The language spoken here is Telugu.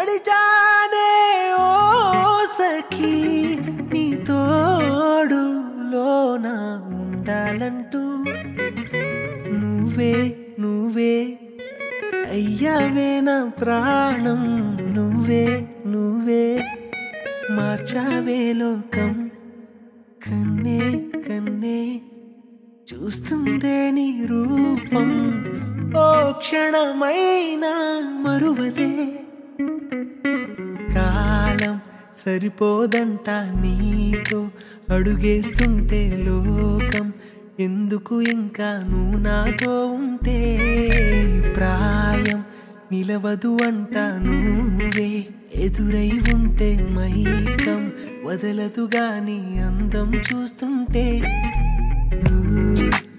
నడిచానే ఓ సఖీ నీ తోడులోన ఉండాలంటూ నువ్వే నువ్వే అయ్యావే నా ప్రాణం నువ్వే నువ్వే మార్చావే లోకం కన్నే కన్నే చూస్తుందే నీ రూపం ఓ క్షణమైనా మరువదే కాలం సరిపోదంట నీతో అడుగేస్తుంటే లోకం ఎందుకు ఇంకా నువ్వు నాతో ఉంటే ప్రాయం నిలవదు అంట నువ్వే ఎదురై ఉంటే మైకం వదలదు గాని అందం చూస్తుంటే ఊ